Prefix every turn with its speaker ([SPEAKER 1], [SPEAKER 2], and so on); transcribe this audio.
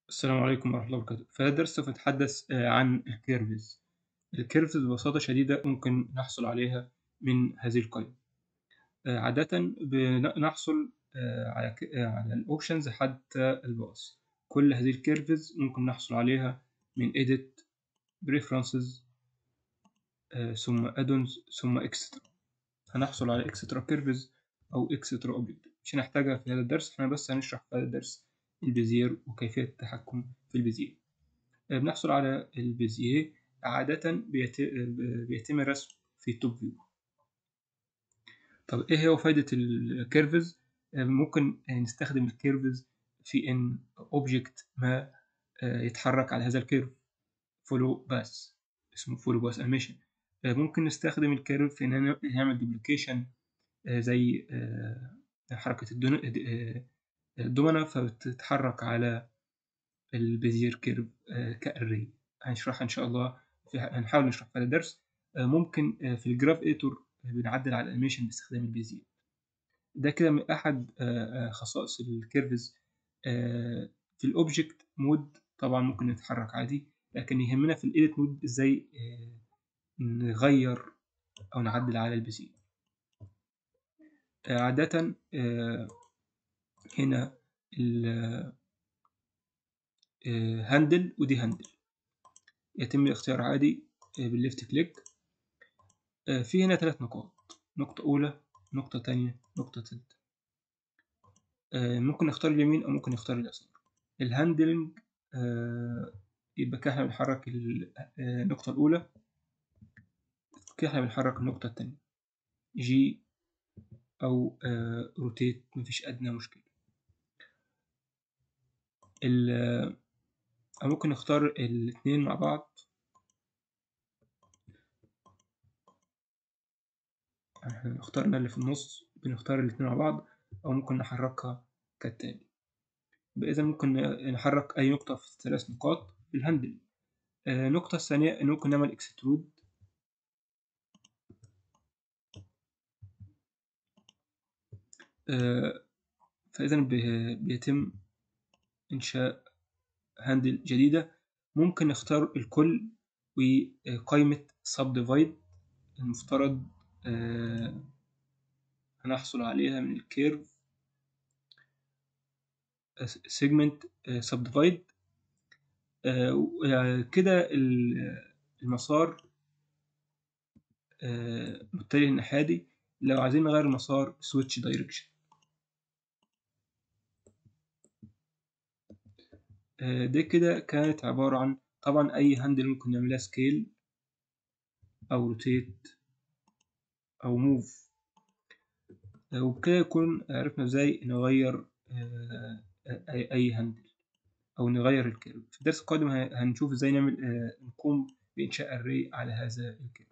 [SPEAKER 1] السلام عليكم ورحمة الله وبركاته في هذا الدرس سوف نتحدث آه، عن الكيرفز الكيرفز ببساطة شديدة ممكن نحصل عليها من هذه القائمة آه، عادة بنحصل آه، على ك- آه، على الأوبشنز حتى الباص كل هذه الكيرفز ممكن نحصل عليها من edit preferences آه، ثم add-ons ثم extra هنحصل على extra curves أو extra object مش هنحتاجها في هذا الدرس احنا بس هنشرح في هذا الدرس البيزير وكيفية التحكم في البيزير آه، بنحصل على البيزير عادة بيت- بيتم الرسم في التوب فيو طب ايه هو فايدة الكيرفز ممكن نستخدم الكيرفز في ان اوبجكت ما آه، يتحرك على هذا الكيرف فولو باس اسمه فولو باس انيميشن ممكن نستخدم الكيرف في ان نعمل دوبليكيشن زي آه، حركة الدون- آه، الدومنة فبتتحرك على البيزير كيرف آه، كأري هنشرحها إن شاء الله في هنحاول نشرح في هذا الدرس آه، ممكن آه، في الجراف ايتور بنعدل على الانيميشن باستخدام البيزير ده كده من أحد آه، آه، خصائص الكيرفز آه، في الأوبجكت مود طبعا ممكن نتحرك عادي لكن يهمنا في الإيديت مود إزاي آه، نغير أو نعدل على البيزير آه، عادة آه، هنا الهاندل ودي هاندل يتم الاختيار عادي آه، بالليفت كليك آه، في هنا ثلاث نقاط نقطة أولى نقطة تانية نقطة تالتة آه، ممكن نختار اليمين أو ممكن نختار اليسار الهاندلنج آه، يبقى كده احنا بنحرك ال- آه، النقطة الأولى كده احنا بنحرك النقطة التانية جي أو روتيت مفيش أدنى مشكلة ال- آه، أو ممكن نختار الاتنين مع بعض احنا اخترنا اللي في النص بنختار الاتنين مع بعض أو ممكن نحركها كالتالي يبقى إذا ممكن نحرك أي نقطة في ثلاث نقاط بالهاندل آه، النقطة الثانية إن ممكن نعمل اكسترود فإذا بي- بيتم إنشاء هاندل جديدة ممكن نختار الكل وقائمة subdivide المفترض آه، هنحصل عليها من الكيرف segment آه، subdivide آه، و- كده ال- المسار آه، متجه الناحية دي لو عايزين نغير المسار switch direction آه، دي كده كانت عبارة عن طبعا أي هاندل ممكن نعملها سكيل أو روتيت أو موف وبكده يكون عرفنا ازاي نغير آه، أي أي هاندل أو نغير الكيرف في الدرس القادم ه- هنشوف ازاي نعمل آه، نقوم بإنشاء أري على هذا الكيرف